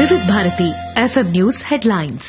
వివిధ Bharati FM news headlines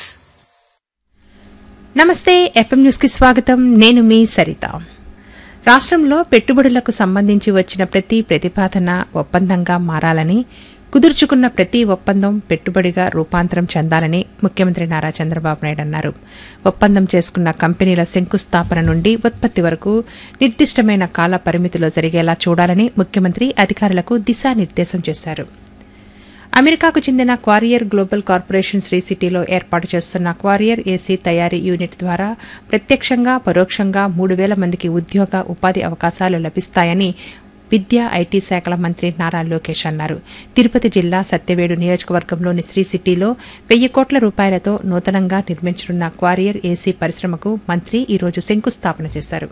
నమస్తే FM news కి స్వాగతం నేను మీ సరిత రాష్ట్రంలో పెట్టుబడులకు సంబంధించి వచ్చిన ప్రతి ప్రతిపాదన ఒప్పందంగా మారాలని కుదుర్చుకున్న ప్రతి ఒప్పందం పెట్టుబడిగా రూపాంతరం చెందాలని ముఖ్యమంత్రి నారా చంద్రబాబు నాయుడు అన్నారు ఒప్పందం చేసుకున్న కంపెనీల శంకుస్థాపన నుండి ఉత్పత్తి వరకు నిర్దిష్టమైన కాల పరిమితిలో జరిగేలా చూడాలని ముఖ్యమంత్రి అధికారులకు దిశానిర్దేశం చేశారు అమెరికాకు చెందిన క్వారియర్ గ్లోబల్ కార్పొరేషన్ శ్రీ సిటీలో ఏర్పాటు చేస్తున్న క్వారియర్ ఏసీ తయారీ యూనిట్ ద్వారా ప్రత్యక్షంగా పరోక్షంగా మూడు వేల మందికి ఉద్యోగ ఉపాధి అవకాశాలు లభిస్తాయని విద్యా ఐటీ శాఖల మంత్రి నారా లోకేష్ అన్నారు తిరుపతి జిల్లా సత్యవేడు నియోజకవర్గంలోని శ్రీ సిటీలో వెయ్యి కోట్ల రూపాయలతో నూతనంగా నిర్మించనున్న క్వారియర్ ఏసీ పరిశ్రమకు మంత్రి ఈరోజు శంకుస్థాపన చేశారు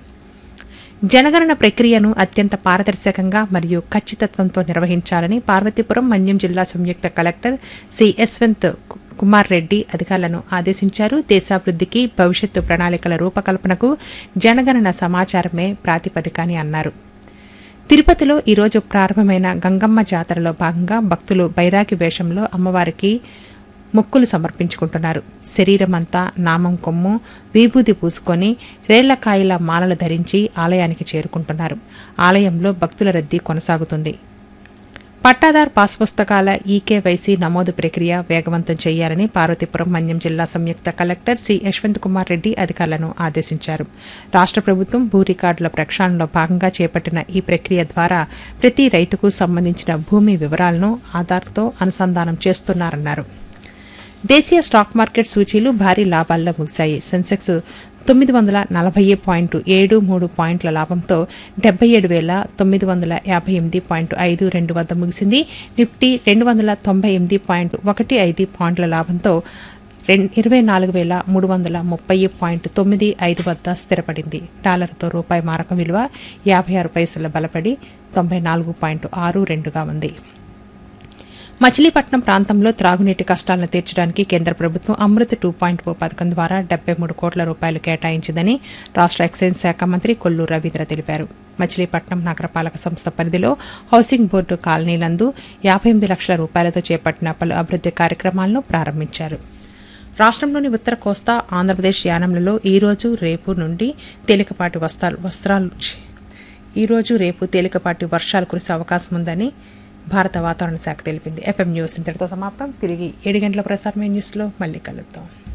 జనగణన ప్రక్రియను అత్యంత పారదర్శకంగా మరియు ఖచ్చితత్వంతో నిర్వహించాలని పార్వతీపురం మన్యం జిల్లా సంయుక్త కలెక్టర్ సి యశ్వంత్ కుమార్ రెడ్డి అధికారులను ఆదేశించారు దేశాభివృద్దికి భవిష్యత్తు ప్రణాళికల రూపకల్పనకు జనగణన సమాచారమే ప్రాతిపదిక అని అన్నారు తిరుపతిలో ఈరోజు ప్రారంభమైన గంగమ్మ జాతరలో భాగంగా భక్తులు బైరాగి వేషంలో అమ్మవారికి మొక్కులు సమర్పించుకుంటున్నారు శరీరమంతా నామం కొమ్ము విభూది పూసుకొని రేళ్లకాయల మాలలు ధరించి ఆలయానికి చేరుకుంటున్నారు ఆలయంలో భక్తుల రద్దీ కొనసాగుతుంది పట్టాదార్ పాస్ పుస్తకాల ఈకేవైసీ నమోదు ప్రక్రియ వేగవంతం చేయాలని పార్వతీపురం మన్యం జిల్లా సంయుక్త కలెక్టర్ సి యశ్వంత్ కుమార్ రెడ్డి అధికారులను ఆదేశించారు రాష్ట్ర ప్రభుత్వం భూ రికార్డుల ప్రక్షాళనలో భాగంగా చేపట్టిన ఈ ప్రక్రియ ద్వారా ప్రతి రైతుకు సంబంధించిన భూమి వివరాలను ఆధార్తో అనుసంధానం చేస్తున్నారన్నారు దేశీయ స్టాక్ మార్కెట్ సూచీలు భారీ లాభాల్లో ముగిశాయి సెన్సెక్స్ తొమ్మిది వందల నలభై పాయింట్ ఏడు మూడు పాయింట్ల లాభంతో డెబ్బై ఏడు వేల తొమ్మిది వందల యాభై ఎనిమిది పాయింట్ ఐదు రెండు వద్ద ముగిసింది నిఫ్టీ రెండు వందల తొంభై ఎనిమిది పాయింట్ ఒకటి ఐదు పాయింట్ల లాభంతో ఇరవై నాలుగు వేల మూడు వందల ముప్పై పాయింట్ తొమ్మిది ఐదు వద్ద స్థిరపడింది డాలర్తో రూపాయి మారకం విలువ యాభై ఆరు పైసల బలపడి తొంభై నాలుగు పాయింట్ ఆరు రెండుగా ఉంది మచిలీపట్నం ప్రాంతంలో త్రాగునీటి కష్టాలను తీర్చడానికి కేంద్ర ప్రభుత్వం అమృత్ టూ పాయింట్ ఓ పథకం ద్వారా డెబ్బై మూడు కోట్ల రూపాయలు కేటాయించిందని రాష్ట ఎక్సైజ్ శాఖ మంత్రి కొల్లు రవీంద్ర తెలిపారు మచిలీపట్నం నగరపాలక సంస్థ పరిధిలో హౌసింగ్ బోర్డు కాలనీలందు యాభై ఎనిమిది లక్షల రూపాయలతో చేపట్టిన పలు అభివృద్ది కార్యక్రమాలను ప్రారంభించారు రాష్ట్రంలోని ఉత్తర కోస్తా ఆంధ్రప్రదేశ్ యానంలలో ఈ రోజు రేపు నుండి తేలికపాటి వస్త్రాలు వస్త్రాలు ఈ రోజు రేపు తేలికపాటి వర్షాలు కురిసే అవకాశం ఉందని భారత వాతావరణ శాఖ తెలిపింది ఎఫ్ఎం న్యూస్ ఇంతటితో సమాప్తం తిరిగి ఏడు గంటల ప్రసారమైన న్యూస్లో మళ్ళీ కలుద్దాం